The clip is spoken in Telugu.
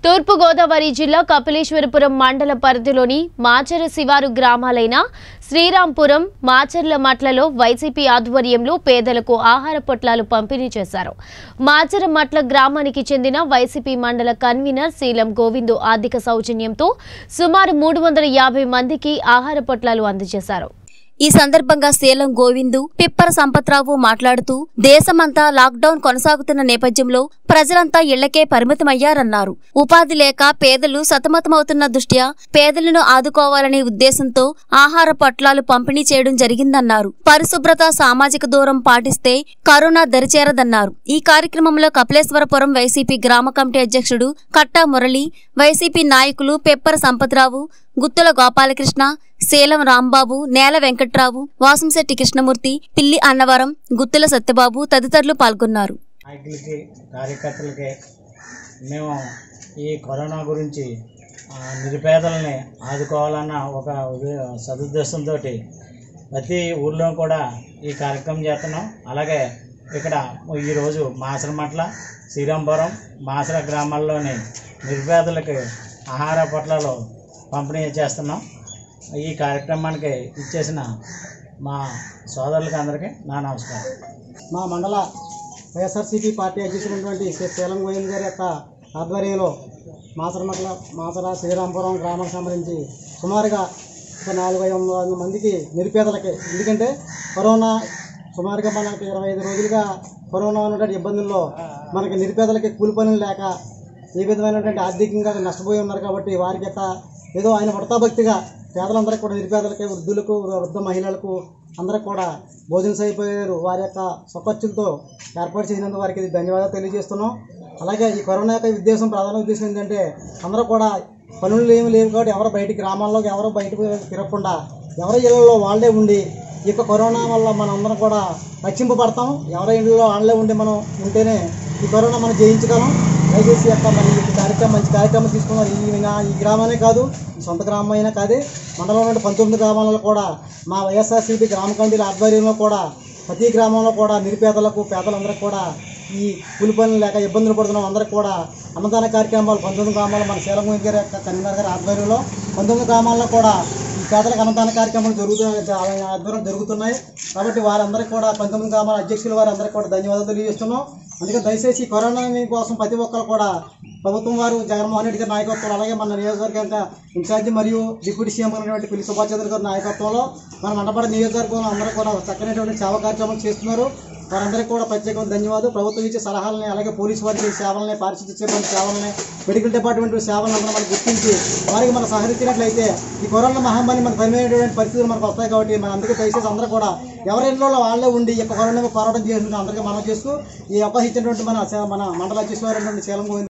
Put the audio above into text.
తూర్పుగోదావరి జిల్లా కపిలేశ్వరపురం మండల పరిధిలోని మాచర శివారు గ్రామాలైన శ్రీరాంపురం మాచర్ల మట్లలో వైసీపీ ఆధ్వర్యంలో పేదలకు ఆహార పొట్లాలు పంపిణీ చేశారు మాచర మట్ల గ్రామానికి చెందిన వైసీపీ మండల కన్వీనర్ శీలం గోవిందు ఆర్థిక సౌజన్యంతో సుమారు మూడు వందల యాభై మందికి ఆహార పొట్లాలు అందజేశారు ఈ సందర్భంగా సేలం గోవిందు పిప్పర సంపత్రావు మాట్లాడుతూ దేశమంతా లాక్డౌన్ కొనసాగుతున్న నేపథ్యంలో ప్రజలంతా ఇళ్లకే పరిమితమయ్యారన్నారు ఉపాధి లేక పేదలు సతమతమవుతున్న దృష్ట్యా పేదలను ఆదుకోవాలనే ఉద్దేశంతో ఆహార పొట్లాలు పంపిణీ చేయడం జరిగిందన్నారు పరిశుభ్రత సామాజిక దూరం పాటిస్తే కరోనా దరిచేరదన్నారు ఈ కార్యక్రమంలో కపిలేశ్వరపురం వైసీపీ గ్రామ కమిటీ అధ్యక్షుడు కట్టా మురళి వైసీపీ నాయకులు పెప్పర సంపత్రావు గుత్తుల గోపాలకృష్ణ సేలం రాంబాబు నేల వెంకట్రావు వాసంశెట్టి కృష్ణమూర్తి పిల్లి అన్నవరం గుత్తుల సత్యబాబు తదితరులు పాల్గొన్నారు నాయకులకి కార్యకర్తలకి మేము ఈ కరోనా గురించి ఆ, నిరుపేదలని ఆదుకోవాలన్న ఒక ఉదే- సదుద్దేశంతో ప్రతి ఊర్లో కూడా ఈ కార్యక్రమం చేస్తున్నాం అలాగే ఇక్కడ ఈరోజు మాసరమట్ల శ్రీరాంపురం మాసర గ్రామాల్లోని నిరుపేదలకి ఆహార పొట్లాలు పంపిణీ చేస్తున్నాం ఈ కార్యక్రమానికి ఇచ్చేసిన మా సోదరులకి అందరికీ నా నమస్కారం మా మండల వైఎస్ఆర్సీపీ పార్టీ అధ్యక్షుడైనటువంటి శ్రీ శీలం గోవింద్ గారి యొక్క ఆధ్వర్యంలో మాసరమట్ల మాసర శ్రీరాంపురం గ్రామానికి సంబంధించి సుమారుగా ఒక నాలుగు ఐదు వందల మందికి నిరుపేదలకి ఎందుకంటే కరోనా సుమారుగా మనకి ఇరవై ఐదు రోజులుగా కరోనా ఉన్నటువంటి ఇబ్బందుల్లో మనకి నిరుపేదలకి కూలి పనులు లేక ఏ విధమైనటువంటి ఆర్థికంగా నష్టపోయి ఉన్నారు కాబట్టి వారికి యొక్క ఏదో ఆయన భక్తిగా పేదలందరికీ కూడా నిరుపేదలకి వృద్ధులకు వృద్ధ మహిళలకు అందరికి కూడా భోజనం అయిపోయారు వారి యొక్క స్వఖర్చులతో ఏర్పాటు చేసినందుకు వారికి ధన్యవాదాలు తెలియజేస్తున్నాం అలాగే ఈ కరోనా యొక్క ఉద్దేశం ప్రధాన ఉద్దేశం ఏంటంటే అందరూ కూడా పనులు ఏమి లేవు కాబట్టి ఎవరు బయటికి గ్రామాల్లోకి ఎవరు బయటకు తిరగకుండా ఎవరి ఇళ్లలో వాళ్ళే ఉండి ఈ యొక్క కరోనా వల్ల మనం అందరం కూడా రక్షింపబడతాం ఎవరి ఇళ్ళలో వాళ్ళే ఉండి మనం ఉంటేనే ఈ కరోనా మనం జయించగలం దయచేసి యొక్క మరి ఈ కార్యక్రమం మంచి కార్యక్రమం తీసుకున్నారు ఈ నా- ఈ గ్రామమే కాదు ఈ సొంత గ్రామం అయినా కాదే మండలంలో ఉన్న పంతొమ్మిది గ్రామాలలో కూడా మా వైఎస్ఆర్సీపీ గ్రామ కమిటీల ఆధ్వర్యంలో కూడా ప్రతి గ్రామంలో కూడా నిరుపేదలకు పేదలందరికీ కూడా ఈ కూలి పనులు లేక ఇబ్బందులు పడుతున్న అందరికీ కూడా అన్నదాన కార్యక్రమాలు పంతొమ్మిది గ్రామాలు మన శీలం గారి యొక్క కన్వీనర్ గారి ఆధ్వర్యంలో పంతొమ్మిది గ్రామాల్లో కూడా ఈ పేదలకు అన్నదాన కార్యక్రమాలు జరుగుతూ ఆయన ఆధ్వర్యం జరుగుతున్నాయి కాబట్టి వారందరికీ కూడా పంతొమ్మిది గ్రామాల అధ్యక్షులు వారందరికీ కూడా ధన్యవాదాలు తెలియజేస్తున్నాం అందుకే దయచేసి ఈ కరోనా కోసం ప్రతి ఒక్కరు కూడా ప్రభుత్వం వారు జగన్మోహన్ రెడ్డి గారి నాయకత్వం అలాగే మన నియోజకవర్గం ఇన్ఛార్జి మరియు డిప్యూటీ సీఎం అయినటువంటి పిల్లి సుభాష్ చంద్ర గారి నాయకత్వంలో మన మండపడ నియోజకవర్గంలో అందరూ కూడా చక్కనటువంటి సేవా కార్యక్రమాలు చేస్తున్నారు వారందరికీ కూడా ప్రత్యేకమైన ధన్యవాదాలు ప్రభుత్వం ఇచ్చే సలహాలని అలాగే పోలీసు వారికి సేవలని పారిశుద్ధ్య సిబ్బంది సేవలని మెడికల్ డిపార్ట్మెంట్ సేవలను అందరూ మనం గుర్తించి వారికి మనం సహకరించినట్లయితే ఈ కరోనా మహమ్మారి మనకు పరిమైనటువంటి పరిస్థితులు మనకు వస్తాయి కాబట్టి మన అందరికీ దయచేసి అందరూ కూడా ఎవరి ఇంట్లో వాళ్ళే ఉండి ఈ యొక్క కరోనా పోరాటం చేసిన అందరికీ మనం చేస్తూ ఈ అవకాశం ఇచ్చినటువంటి మన మన మండల అధ్యక్షులు శీలం గోవింద్